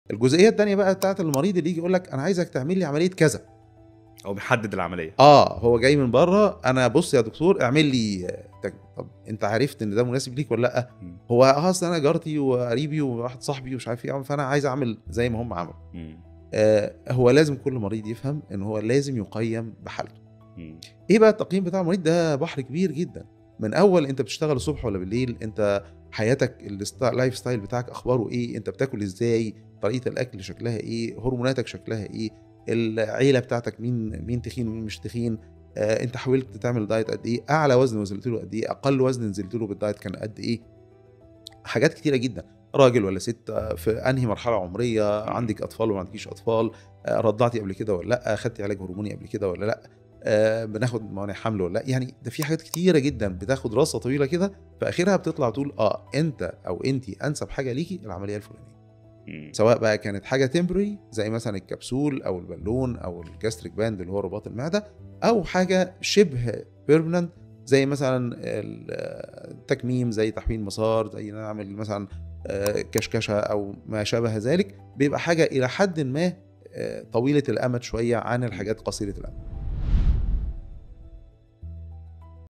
الجزئيه الثانيه بقى بتاعت المريض اللي يجي يقول لك انا عايزك تعمل لي عمليه كذا او بيحدد العمليه اه هو جاي من بره انا بص يا دكتور اعمل لي آه، تج- طب انت عرفت ان ده مناسب ليك ولا لا مم. هو اه اصل انا جارتي وقريبي وواحد صاحبي ومش عارف ايه فانا عايز اعمل زي ما هم عملوا مم. آه هو لازم كل مريض يفهم ان هو لازم يقيم بحالته مم. ايه بقى التقييم بتاع المريض ده بحر كبير جدا من اول انت بتشتغل الصبح ولا بالليل انت حياتك الستا- اللايف ستايل بتاعك اخباره ايه انت بتاكل ازاي طريقه الاكل شكلها ايه هرموناتك شكلها ايه العيله بتاعتك مين مين تخين ومين مش تخين آه انت حاولت تعمل دايت قد ايه اعلى وزن نزلت له قد ايه اقل وزن نزلت له بالدايت كان قد ايه حاجات كتيره جدا راجل ولا ست آه، في انهي مرحله عمريه عندك اطفال ولا ما عندكيش اطفال آه، رضعتي قبل كده ولا لا خدتي علاج هرموني قبل كده ولا لا آه، بناخد موانع حمل ولا لا يعني ده في حاجات كتيره جدا بتاخد رصه طويله كده في اخرها بتطلع تقول اه انت او انت انسب حاجه ليكي العمليه الفلانيه مم. سواء بقى كانت حاجه تمبري زي مثلا الكبسول او البالون او الجاستريك باند اللي هو رباط المعده او حاجه شبه بيرمننت زي مثلا التكميم زي تحويل مسار زي نعمل مثلا آه، كشكشه او ما شابه ذلك بيبقى حاجه الى حد ما آه، طويله الامد شويه عن الحاجات قصيره الامد